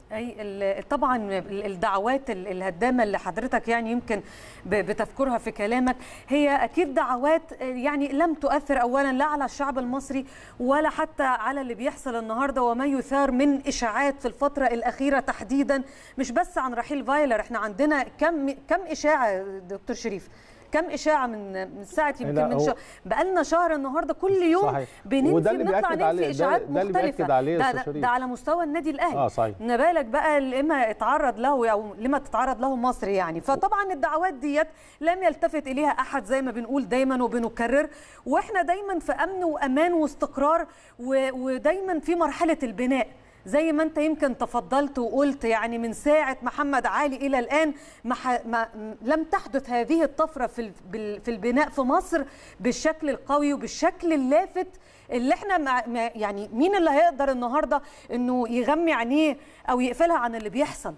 اي ال- طبعا ال- الدعوات ال- الهدامه اللي حضرتك يعني يمكن ب- بتذكرها في كلامك هي اكيد دعوات يعني لم تؤثر اولا لا على الشعب المصري ولا حتى على اللي بيحصل النهارده وما يثار من اشاعات في الفتره الاخيره تحديدا مش بس عن رحيل فايلر احنا عندنا كم كم اشاعه دكتور شريف كم اشاعه من من ساعه لا، يمكن من هو- شهر بقالنا شهر النهارده كل يوم صحيح. بننفي وده اللي بنطلع بيأكد ننفي عليه- ده- اشاعات ده اللي مختلفه بيأكد عليه يا ده, أستاذ ده, شريف. ده على مستوى النادي الاهلي آه، صحيح. ما بالك بقى لما اتعرض له او لما تتعرض له مصر يعني فطبعا الدعوات ديت لم يلتفت اليها احد زي ما بنقول دايما وبنكرر واحنا دايما في امن وامان واستقرار و- ودايما في مرحله البناء زي ما انت يمكن تفضلت وقلت يعني من ساعه محمد علي الى الان ما ح... ما لم تحدث هذه الطفره في ال- بال- في البناء في مصر بالشكل القوي وبالشكل اللافت اللي احنا مع... مع- يعني مين اللي هيقدر النهارده انه يغمي عينيه او يقفلها عن اللي بيحصل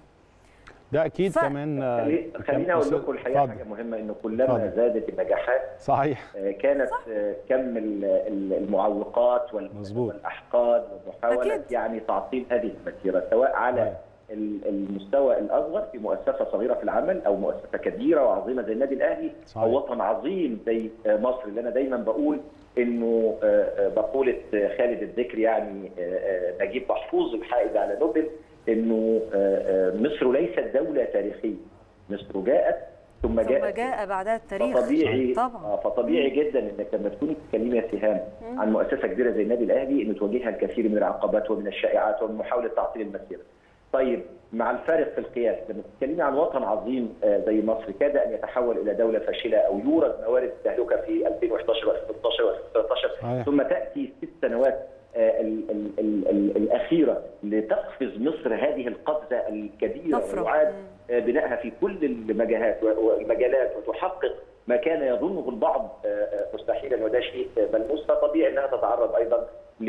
ده اكيد ف- كمان آه، خلي- كان خليني اقول أستاذ- لكم الحقيقه اتفضل. حاجه مهمه انه كلما اتفضل. زادت النجاحات صحيح آه، كانت آه، كم ال- ال- المعوقات وال- مظبوط. والاحقاد ومحاوله أكيد. يعني تعطيل هذه المسيره سواء على صحيح. ال- المستوى الاصغر في مؤسسه صغيره في العمل او مؤسسه كبيره وعظيمه زي النادي الاهلي صحيح. او وطن عظيم زي آه، مصر اللي انا دايما بقول انه آه، آه، مقوله آه، خالد الذكر يعني آه، آه، نجيب محفوظ الحائز على نوبل انه آه، آه، مصر ليست دوله تاريخيه مصر جاءت ثم ثم جاءت جاء بعدها التاريخ فطبيعي طبعا آه، فطبيعي جدا انك لما تكوني بتتكلمي يا سهام عن مؤسسه كبيره زي النادي الاهلي انه تواجهها الكثير من العقبات ومن الشائعات ومن محاوله تعطيل المسيره. طيب مع الفارق في القياس لما تتكلمي عن وطن عظيم آه، زي مصر كاد ان يتحول الى دوله فاشله او يورد موارد التهلكه في 2011 و2013 و2013 صحيح. ثم تاتي ست سنوات آه، ال- ال- ال- ال- الاخيره لتقفز مصر هذه القفزه الكبيره طفرة. ويعاد آه، بنائها في كل المجالات والمجالات وتحقق ما كان يظنه البعض آه، آه، مستحيلا وده شيء آه، ملموس فطبيعي انها تتعرض ايضا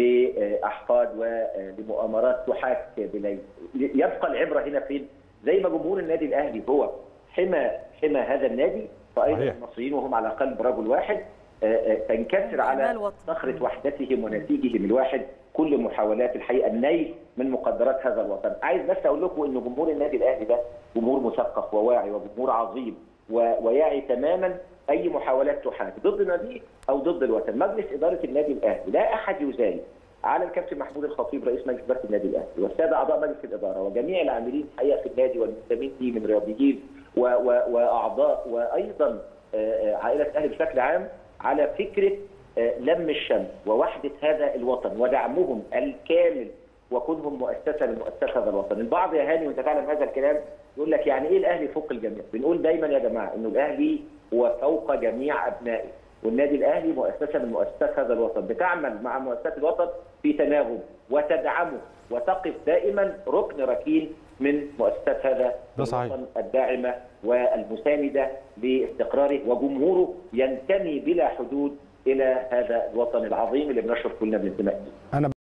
لاحقاد ولمؤامرات تحاك بليل يبقى العبره هنا فين؟ زي ما جمهور النادي الاهلي هو حمى حمى هذا النادي فايضا صحيح. المصريين وهم على قلب رجل واحد آه، آه، تنكسر حماة على الوطن. صخره وحدتهم ونسيجهم الواحد كل محاولات الحقيقه النيل من مقدرات هذا الوطن، عايز بس اقول لكم ان جمهور النادي الاهلي ده جمهور مثقف وواعي وجمهور عظيم و- ويعي تماما اي محاولات تحاك ضد النادي او ضد الوطن، مجلس اداره النادي الاهلي لا احد يزال على الكابتن محمود الخطيب رئيس مجلس اداره النادي الاهلي والساده اعضاء مجلس الاداره وجميع العاملين الحقيقه في النادي والمنتمين فيه من رياضيين و- و- واعضاء وايضا آه، آه، عائله الاهلي بشكل عام على فكره آه، لم الشمل ووحده هذا الوطن ودعمهم الكامل وكونهم مؤسسه لمؤسسه هذا الوطن، البعض يا هاني وانت تعلم هذا الكلام يقول لك يعني ايه الاهلي فوق الجميع؟ بنقول دايما يا جماعه انه الاهلي هو فوق جميع ابنائه، والنادي الاهلي مؤسسه من مؤسسات هذا الوطن، بتعمل مع مؤسسات الوطن في تناغم وتدعمه وتقف دائما ركن ركين من مؤسسات هذا ده صحيح. الوطن الداعمه والمسانده لاستقراره وجمهوره ينتمي بلا حدود الى هذا الوطن العظيم اللي بنشعر كلنا بالانتماء اليه. انا